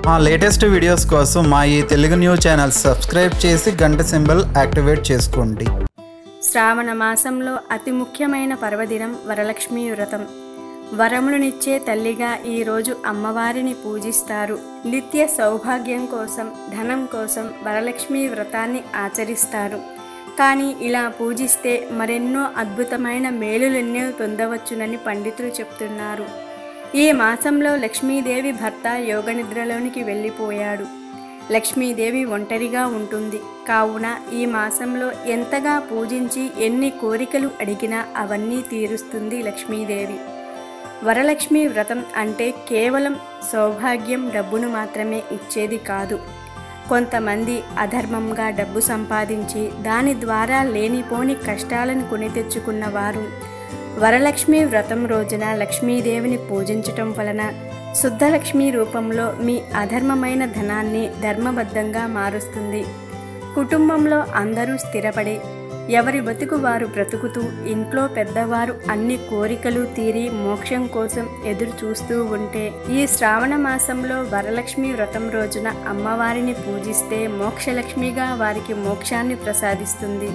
మా latest videos కోసం మా ఈ తెలుగు న్యూస్ ఛానల్ సబ్స్క్రైబ్ చేసి గంట సింబల్ యాక్టివేట్ చేసుకోండి శ్రావణ మాసంలో అతి ముఖ్యమైన పర్వదినం వరలక్ష్మీ వ్రతం వరములనిచ్చే తల్లిగా ఈరోజు అమ్మవారిని పూజిస్తారు నిత్య సౌభాగ్యం కోసం ధనం కోసం వరలక్ష్మీ వ్రతాన్ని ఆచరిస్తారు కానీ ఇలా పూజిస్తే మరెన్నో అద్భుతమైన మేలులెన్నో పొందవచ్చునని పండితులు చెప్తున్నారు ఈ మాసంలో లక్ష్మీదేవి భర్త యోగనిద్రలోనికి వెళ్ళిపోయాడు లక్ష్మీదేవి ఒంటరిగా ఉంటుంది కావున ఈ మాసంలో ఎంతగా పూజించి ఎన్ని కోరికలు అడిగినా అవన్నీ తీరుస్తుంది లక్ష్మీదేవి వరలక్ష్మి వ్రతం అంటే కేవలం సౌభాగ్యం డబ్బును మాత్రమే ఇచ్చేది కాదు కొంతమంది అధర్మంగా డబ్బు సంపాదించి దాని ద్వారా లేనిపోని కష్టాలను కొని తెచ్చుకున్న వారు వరలక్ష్మి వ్రతం రోజున లక్ష్మీదేవిని పూజించటం వలన శుద్ధలక్ష్మి రూపంలో మీ అధర్మమైన ధనాన్ని ధర్మబద్ధంగా మారుస్తుంది కుటుంబంలో అందరూ స్థిరపడి ఎవరి బతుకు వారు బ్రతుకుతూ ఇంట్లో పెద్దవారు అన్ని కోరికలు తీరి మోక్షం కోసం ఎదురు చూస్తూ ఉంటే ఈ శ్రావణ మాసంలో వరలక్ష్మి వ్రతం రోజున అమ్మవారిని పూజిస్తే మోక్షలక్ష్మిగా వారికి మోక్షాన్ని ప్రసాదిస్తుంది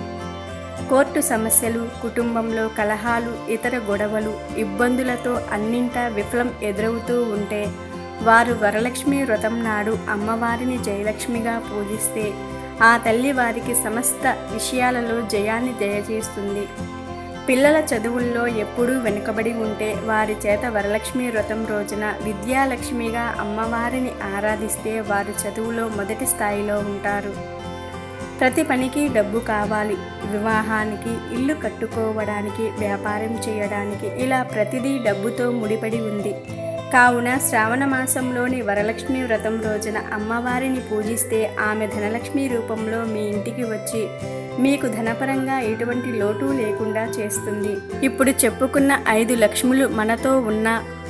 కోర్టు సమస్యలు కుటుంబంలో కలహాలు ఇతర గొడవలు ఇబ్బందులతో అన్నింటా విఫలం ఎదురవుతూ ఉంటే వారు వరలక్ష్మి వ్రతం నాడు అమ్మవారిని జయలక్ష్మిగా పూజిస్తే ఆ తల్లి వారికి సమస్త విషయాలలో జయాన్ని దయచేస్తుంది పిల్లల చదువుల్లో ఎప్పుడూ వెనుకబడి ఉంటే వారి చేత వరలక్ష్మి వ్రతం రోజున విద్యాలక్ష్మిగా అమ్మవారిని ఆరాధిస్తే వారు చదువులో మొదటి స్థాయిలో ఉంటారు ప్రతి పనికి డబ్బు కావాలి వివాహానికి ఇల్లు కట్టుకోవడానికి వ్యాపారం చేయడానికి ఇలా ప్రతిదీ డబ్బుతో ముడిపడి ఉంది కావున శ్రావణ మాసంలోని వరలక్ష్మి వ్రతం రోజున అమ్మవారిని పూజిస్తే ఆమె ధనలక్ష్మి రూపంలో మీ ఇంటికి వచ్చి మీకు ధనపరంగా ఎటువంటి లోటు లేకుండా చేస్తుంది ఇప్పుడు చెప్పుకున్న ఐదు లక్ష్ములు మనతో ఉన్న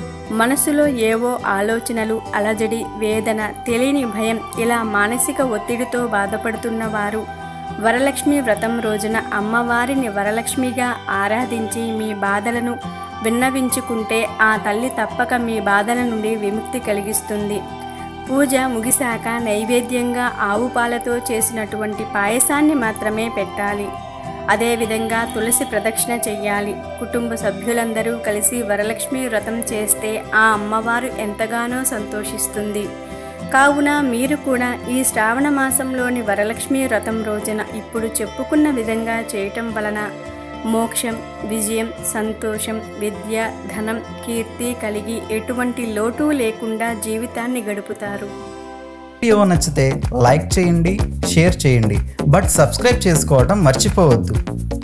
మనసులో ఏవో ఆలోచనలు అలజడి వేదన తెలియని భయం ఇలా మానసిక ఒత్తిడితో బాధపడుతున్న వారు వరలక్ష్మి వ్రతం రోజున అమ్మవారిని వరలక్ష్మిగా ఆరాధించి మీ బాధలను విన్నవించుకుంటే ఆ తల్లి తప్పక మీ బాధల నుండి విముక్తి కలిగిస్తుంది పూజ ముగిశాక నైవేద్యంగా ఆవు పాలతో చేసినటువంటి పాయసాన్ని మాత్రమే పెట్టాలి అదేవిధంగా తులసి ప్రదక్షిణ చెయ్యాలి కుటుంబ సభ్యులందరూ కలిసి వరలక్ష్మి వ్రతం చేస్తే ఆ అమ్మవారు ఎంతగానో సంతోషిస్తుంది కావున మీరు కూడా ఈ శ్రావణ మాసంలోని వరలక్ష్మి వ్రతం రోజున ఇప్పుడు చెప్పుకున్న విధంగా చేయటం వలన మోక్షం విజయం సంతోషం విద్య ధనం కీర్తి కలిగి ఎటువంటి లోటు లేకుండా జీవితాన్ని గడుపుతారు వీడియో నచ్చితే లైక్ చేయండి షేర్ చేయండి బట్ సబ్స్క్రైబ్ చేసుకోవడం మర్చిపోవద్దు